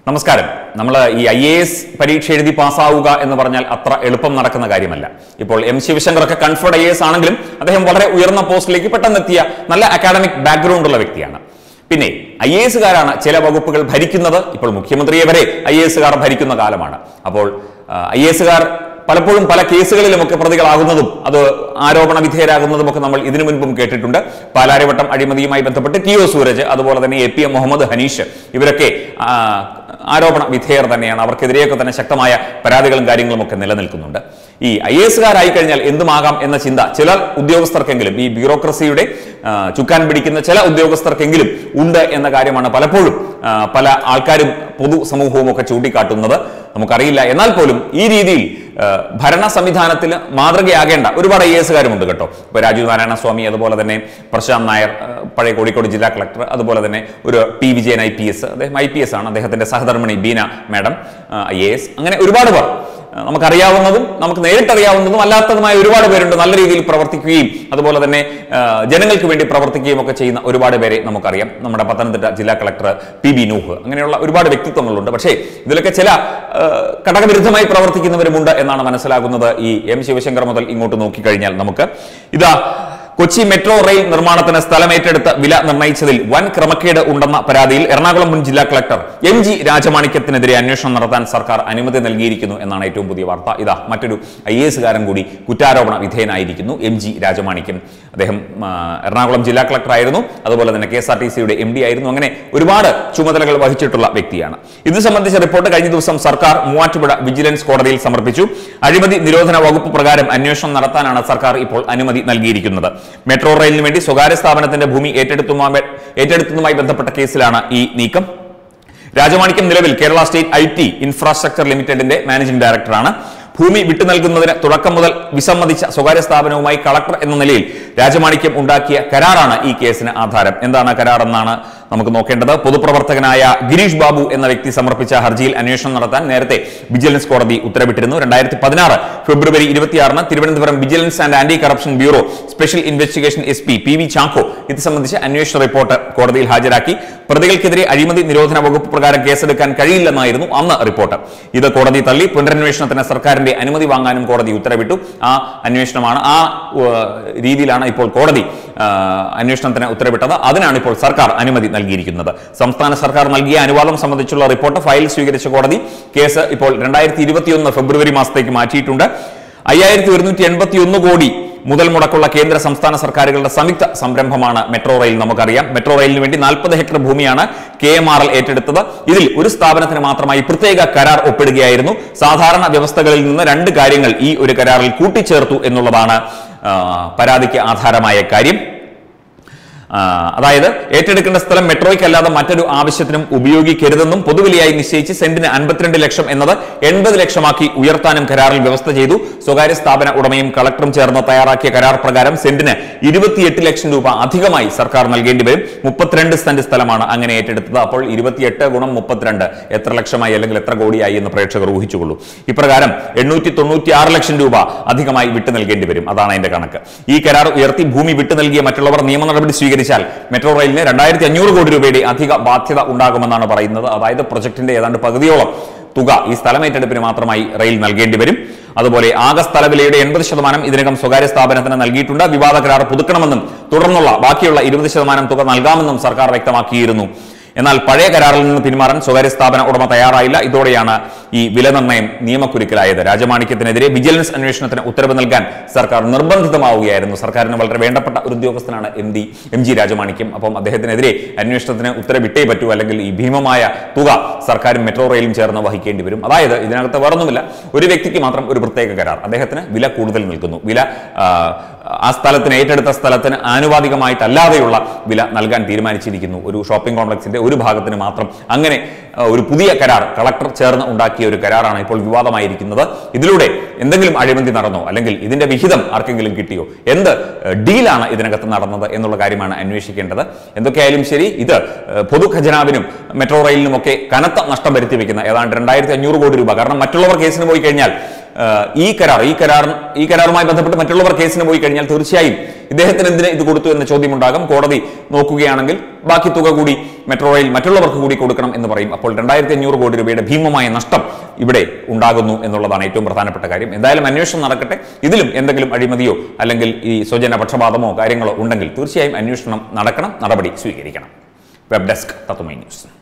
നമസ്കാരം നമ്മൾ ഈ ഐ എ എസ് പരീക്ഷ എഴുതി പാസ്സാവുക എന്ന് പറഞ്ഞാൽ അത്ര എളുപ്പം നടക്കുന്ന കാര്യമല്ല ഇപ്പോൾ എം ശിവശങ്കറൊക്കെ കൺഫേർഡ് ഐ എസ് ആണെങ്കിലും അദ്ദേഹം വളരെ ഉയർന്ന പോസ്റ്റിലേക്ക് പെട്ടെന്നെത്തിയ നല്ല അക്കാഡമിക് ബാക്ക്ഗ്രൗണ്ട് ഉള്ള വ്യക്തിയാണ് പിന്നെ ഐ എ എസുകാരാണ് ചില വകുപ്പുകൾ ഭരിക്കുന്നത് ഇപ്പോൾ മുഖ്യമന്ത്രിയെ വരെ ഐ എ എസുകാർ ഭരിക്കുന്ന കാലമാണ് അപ്പോൾ ഐ എ എസുകാർ പലപ്പോഴും പല കേസുകളിലുമൊക്കെ പ്രതികളാകുന്നതും അത് ആരോപണ വിധേയരാകുന്നതും ഒക്കെ നമ്മൾ ഇതിനു മുൻപും കേട്ടിട്ടുണ്ട് പാലാരിവട്ടം അഴിമതിയുമായി ബന്ധപ്പെട്ട് ടി ഒ സൂരജ് അതുപോലെ തന്നെ A P M Muhammad Hanish ഇവരൊക്കെ ആ, ആരോപണ വിധേയർ തന്നെയാണ് അവർക്കെതിരെയൊക്കെ തന്നെ ശക്തമായ പരാതികളും കാര്യങ്ങളും ഒക്കെ നിലനിൽക്കുന്നുണ്ട് ഈ ഐ എസുകാരായി കഴിഞ്ഞാൽ എന്തുമാകാം എന്ന ചിന്ത ചില ഉദ്യോഗസ്ഥർക്കെങ്കിലും ഈ ബ്യൂറോക്രസിയുടെ ആ, ചുക്കാൻ പിടിക്കുന്ന ചില ഉദ്യോഗസ്ഥർക്കെങ്കിലും ഉണ്ട് എന്ന കാര്യമാണ് പലപ്പോഴും ആ, പല ആൾക്കാരും പൊതുസമൂഹവും ഒക്കെ ചൂണ്ടിക്കാട്ടുന്നത് നമുക്കറിയില്ല എന്നാൽ പോലും ഈ രീതിയിൽ ആ, ഭരണ സംവിധാനത്തിൽ മാതൃകയാകേണ്ട ഒരുപാട് ഐ എസുകാരുമുണ്ട് കേട്ടോ ഇപ്പൊ രാജീവ് നാരായണ സ്വാമി അതുപോലെ തന്നെ പ്രശാന്ത് നായർ ആ, പഴയ കോഴിക്കോട് ജില്ലാ കളക്ടർ അതുപോലെ തന്നെ ഒരു P Vijayan I P S അദ്ദേഹം ഐ പി എസ് ആണ് അദ്ദേഹത്തിന്റെ സഹധർമ്മിണി Beena madam I A S അങ്ങനെ ഒരുപാട് പേർ ആ, നമുക്കറിയാവുന്നതും നമുക്ക് നേരിട്ടറിയാവുന്നതും അല്ലാത്തതുമായ ഒരുപാട് പേരുണ്ട് നല്ല രീതിയിൽ പ്രവർത്തിക്കുകയും അതുപോലെ തന്നെ ആ, ജനങ്ങൾക്ക് വേണ്ടി പ്രവർത്തിക്കുകയും ഒക്കെ ചെയ്യുന്ന ഒരുപാട് പേരെ നമുക്കറിയാം നമ്മുടെ പത്തനംതിട്ട ജില്ലാ കളക്ടർ പി ബി നൂഹ് അങ്ങനെയുള്ള ഒരുപാട് വ്യക്തിത്വങ്ങളുണ്ട് പക്ഷേ ഇതിലൊക്കെ ചില ആ, ഘടകവിരുദ്ധമായി പ്രവർത്തിക്കുന്നവരുമുണ്ട് എന്നാണ് മനസ്സിലാകുന്നത് ഈ എം ശിവശങ്കർ മുതൽ ഇങ്ങോട്ട് നോക്കിക്കഴിഞ്ഞാൽ നമുക്ക് ഇതാ കൊച്ചി മെട്രോ റെയിൽ നിർമ്മാണത്തിന് സ്ഥലമേറ്റെടുത്ത് വില നിർണ്ണയിച്ചതിൽ വൻ ക്രമക്കേട് ഉണ്ടെന്ന പരാതിയിൽ എറണാകുളം മുൻ ജില്ലാ കളക്ടർ എം ജി രാജമാണിക്യത്തിനെതിരെ അന്വേഷണം നടത്താൻ സർക്കാർ അനുമതി നൽകിയിരിക്കുന്നു എന്നാണ് ഏറ്റവും പുതിയ വാർത്ത ഇതാ മറ്റൊരു ഐ എ എസുകാരൻ കൂടി കുറ്റാരോപണ വിധേയനായിരിക്കുന്നു എം ജി രാജമാണിക്യം അദ്ദേഹം ആ, എറണാകുളം ജില്ലാ കളക്ടർ ആയിരുന്നു അതുപോലെ തന്നെ കെ എസ് ആർ ടി സിയുടെ എം ഡി ആയിരുന്നു അങ്ങനെ ഒരുപാട് ചുമതലകൾ വഹിച്ചിട്ടുള്ള വ്യക്തിയാണ് ഇത് സംബന്ധിച്ച റിപ്പോർട്ട് കഴിഞ്ഞ ദിവസം സർക്കാർ മൂവാറ്റുപുഴ വിജിലൻസ് കോടതിയിൽ സമർപ്പിച്ചു അഴിമതി നിരോധന വകുപ്പ് പ്രകാരം അന്വേഷണം നടത്താനാണ് സർക്കാർ ഇപ്പോൾ അനുമതി നൽകിയിരിക്കുന്നത് മെട്രോ റെയിലിന് വേണ്ടി സ്വകാര്യ സ്ഥാപനത്തിന്റെ ഭൂമി ഏറ്റെടുത്തുമായി ഏറ്റെടുത്തതുമായി ബന്ധപ്പെട്ട കേസിലാണ് ഈ നീക്കം രാജമാണിക്യം നിലവിൽ Kerala state I T infrastructure ലിമിറ്റഡിന്റെ മാനേജിംഗ് ഡയറക്ടറാണ് ഭൂമി വിട്ടു നൽകുന്നതിന് തുടക്കം മുതൽ വിസമ്മതിച്ച സ്വകാര്യ സ്ഥാപനവുമായി കളക്ടർ എന്ന നിലയിൽ രാജമാണിക്യം ഉണ്ടാക്കിയ കരാറാണ് ഈ കേസിന് ആധാരം എന്താണ് കരാർ എന്നാണ് നമുക്ക് നോക്കേണ്ടത് പൊതുപ്രവർത്തകനായ ഗിരീഷ് ബാബു എന്ന വ്യക്തി സമർപ്പിച്ച ഹർജിയിൽ അന്വേഷണം നടത്താൻ നേരത്തെ വിജിലൻസ് കോടതി ഉത്തരവിട്ടിരുന്നു രണ്ടായിരത്തി പതിനാറ് ഫെബ്രുവരി ഇരുപത്തിയാറിന് Thiruvananthapuram vigilance and anti corruption bureau special investigation S P P V Chacko ഇത് സംബന്ധിച്ച് അന്വേഷണ റിപ്പോർട്ട് കോടതിയിൽ ഹാജരാക്കി പ്രതികൾക്കെതിരെ അഴിമതി നിരോധന വകുപ്പ് പ്രകാരം കേസെടുക്കാൻ കഴിയില്ലെന്നായിരുന്നു അന്ന് റിപ്പോർട്ട് ഇത് കോടതി തള്ളി പുനരന്വേഷണത്തിന് സർക്കാരിന്റെ അനുമതി വാങ്ങാനും കോടതി ഉത്തരവിട്ടു ആ അന്വേഷണമാണ് ആ ഉവ്വ്, രീതിയിലാണ് ഇപ്പോൾ കോടതി ആ, അന്വേഷണത്തിന് ഉത്തരവിട്ടത് അതിനാണ് ഇപ്പോൾ സർക്കാർ അനുമതി നൽകിയിരിക്കുന്നത് സംസ്ഥാന സർക്കാർ നൽകിയ അനുവാദം സംബന്ധിച്ചുള്ള റിപ്പോർട്ട് ഫയൽ സ്വീകരിച്ച കോടതി കേസ് ഇപ്പോൾ രണ്ടായിരത്തി ഇരുപത്തിയൊന്ന് ഫെബ്രുവരി മാസത്തേക്ക് മാറ്റിയിട്ടുണ്ട് അയ്യായിരത്തി ഒരുന്നൂറ്റി എൺപത്തി ഒന്ന് കോടി മുതൽ മുടക്കുള്ള കേന്ദ്ര സംസ്ഥാന സർക്കാരുകളുടെ സംയുക്ത സംരംഭമാണ് മെട്രോ റെയിൽ നമുക്കറിയാം മെട്രോ റെയിലിന് വേണ്ടി നാൽപ്പത് ഹെക്ടർ ഭൂമിയാണ് കെ എം ആർ എൽ ഏറ്റെടുത്തത് ഇതിൽ ഒരു സ്ഥാപനത്തിന് മാത്രമായി പ്രത്യേക കരാർ ഒപ്പിടുകയായിരുന്നു സാധാരണ വ്യവസ്ഥകളിൽ നിന്ന് രണ്ട് കാര്യങ്ങൾ ഈ ഒരു കരാറിൽ കൂട്ടിച്ചേർത്തു എന്നുള്ളതാണ് ആ, പരാതിക്ക് ആധാരമായ കാര്യം ആ, അതായത് ഏറ്റെടുക്കേണ്ട സ്ഥലം മെട്രോയ്ക്ക് അല്ലാതെ മറ്റൊരു ആവശ്യത്തിനും ഉപയോഗിക്കരുതെന്നും പൊതുവിലയായി നിശ്ചയിച്ച് സെന്റിന് അൻപത്തിരണ്ട് ലക്ഷം എന്നത് എൺപത് ലക്ഷമാക്കി ഉയർത്താനും കരാറിൽ വ്യവസ്ഥ ചെയ്തു സ്വകാര്യ സ്ഥാപന ഉടമയും കളക്ടറും ചേർന്ന് തയ്യാറാക്കിയ കരാർ പ്രകാരം സെന്റിന് ഇരുപത്തിയെട്ട് ലക്ഷം രൂപ അധികമായി സർക്കാർ നൽകേണ്ടി വരും മുപ്പത്തിരണ്ട് സെന്റ് സ്ഥലമാണ് അങ്ങനെ ഏറ്റെടുത്തത് അപ്പോൾ ഇരുപത്തിയെട്ട് ഗുണം മുപ്പത്തിരണ്ട് എത്ര ലക്ഷമായി അല്ലെങ്കിൽ എത്ര കോടിയായി എന്ന് പ്രേക്ഷകർ ഊഹിച്ചുകൊള്ളൂ ഇപ്രകാരം എണ്ണൂറ്റി തൊണ്ണൂറ്റി ആറ് ലക്ഷം രൂപ അധികമായി വിട്ടു നൽകേണ്ടി വരും അതാണ് അതിന്റെ കണക്ക് ഈ കരാർ ഉയർത്തി ഭൂമി വിട്ടു നൽകിയ മറ്റുള്ളവർ നിയമ നടപടി സ്വീകരിച്ചാൽ മെട്രോ റെയിലിന് രണ്ടായിരത്തി അഞ്ഞൂറ് കോടി രൂപയുടെ അധിക ബാധ്യത ഉണ്ടാകുമെന്നാണ് പറയുന്നത് അതായത് പ്രൊജക്ടിന്റെ ഏതാണ്ട് പകുതിയോളം തുക ഈ സ്ഥലമേറ്റെടുപ്പിന് മാത്രമായി റെയിൽ നൽകേണ്ടി വരും അതുപോലെ ആകെ സ്ഥലവിലയുടെ എൺപത് ശതമാനം ഇതിനകം സ്വകാര്യ സ്ഥാപനത്തിന് നൽകിയിട്ടുണ്ട് വിവാദ കരാർ പുതുക്കണമെന്നും തുടർന്നുള്ള ബാക്കിയുള്ള ഇരുപത് ശതമാനം തുക നൽകാമെന്നും സർക്കാർ വ്യക്തമാക്കിയിരുന്നു എന്നാൽ പഴയ കരാറിൽ നിന്ന് പിന്മാറാൻ സ്വകാര്യ സ്ഥാപന ഉടമ തയ്യാറായില്ല ഇതോടെയാണ് ഈ വില നിർണ്ണയം നിയമക്കുരുക്കിലായത് രാജമാണിക്യത്തിനെതിരെ വിജിലൻസ് അന്വേഷണത്തിന് ഉത്തരവ് നൽകാൻ സർക്കാർ നിർബന്ധിതമാവുകയായിരുന്നു സർക്കാരിന് വളരെ വേണ്ടപ്പെട്ട ഒരു ഉദ്യോഗസ്ഥനാണ് M D M G Rajamanickam അപ്പം അദ്ദേഹത്തിനെതിരെ അന്വേഷണത്തിന് ഉത്തരവിട്ടേ പറ്റൂ അല്ലെങ്കിൽ ഈ ഭീമമായ തുക സർക്കാരും മെട്രോ റെയിലും ചേർന്ന് വഹിക്കേണ്ടി വരും അതായത് ഇതിനകത്ത് വേറൊന്നുമില്ല ഒരു വ്യക്തിക്ക് മാത്രം ഒരു പ്രത്യേക കരാർ അദ്ദേഹത്തിന് വില കൂടുതൽ നിൽക്കുന്നു വില ആ, ആ സ്ഥലത്തിന് ഏറ്റെടുത്ത സ്ഥലത്തിന് ആനുപാതികമായിട്ടല്ലാതെയുള്ള വില നൽകാൻ തീരുമാനിച്ചിരിക്കുന്നു ഒരു ഷോപ്പിംഗ് കോംപ്ലക്സിന്റെ ഒരു ഭാഗത്തിന് മാത്രം അങ്ങനെ ആ, ഒരു പുതിയ കരാർ കളക്ടർ ചേർന്ന് ഉണ്ടാക്കിയ ഒരു കരാറാണ് ഇപ്പോൾ വിവാദമായിരിക്കുന്നത് ഇതിലൂടെ എന്തെങ്കിലും അഴിമതി നടന്നോ അല്ലെങ്കിൽ ഇതിന്റെ വിഹിതം ആർക്കെങ്കിലും കിട്ടിയോ എന്ത് ഏഹ്, ഡീലാണ് ഇതിനകത്ത് നടന്നത് എന്നുള്ള കാര്യമാണ് അന്വേഷിക്കേണ്ടത് എന്തൊക്കെയായാലും ശരി ഇത് ഏഹ്, പൊതുഖജനാവിനും മെട്രോ റെയിലിനും ഒക്കെ കനത്ത നഷ്ടം വരുത്തി വെക്കുന്ന ഏതാണ്ട് രണ്ടായിരത്തി അഞ്ഞൂറ് കോടി രൂപ കാരണം മറ്റുള്ളവർ കേസിന് പോയി കഴിഞ്ഞാൽ ഏഹ്, ഈ കരാർ ഈ കരാർ ഈ കരാറുമായി ബന്ധപ്പെട്ട് മറ്റുള്ളവർ കേസിന് പോയി കഴിഞ്ഞാൽ തീർച്ചയായും ഇദ്ദേഹത്തിന് എന്തിന് ഇത് കൊടുത്തു എന്ന ചോദ്യമുണ്ടാകും കോടതി നോക്കുകയാണെങ്കിൽ ബാക്കി തുക കൂടി മെട്രോ റെയിൽ മറ്റുള്ളവർക്ക് കൂടി കൊടുക്കണം എന്ന് പറയും അപ്പോൾ രണ്ടായിരത്തി അഞ്ഞൂറ് കോടി രൂപയുടെ ഭീമമായ നഷ്ടം ഇവിടെ ഉണ്ടാകുന്നു എന്നുള്ളതാണ് ഏറ്റവും പ്രധാനപ്പെട്ട കാര്യം എന്തായാലും അന്വേഷണം നടക്കട്ടെ ഇതിലും എന്തെങ്കിലും അഴിമതിയോ അല്ലെങ്കിൽ ഈ സ്വജന പക്ഷപാതമോ കാര്യങ്ങളോ ഉണ്ടെങ്കിൽ തീർച്ചയായും അന്വേഷണം നടക്കണം നടപടി സ്വീകരിക്കണം വെബ് ഡെസ്ക് തത്വമൈ ന്യൂസ്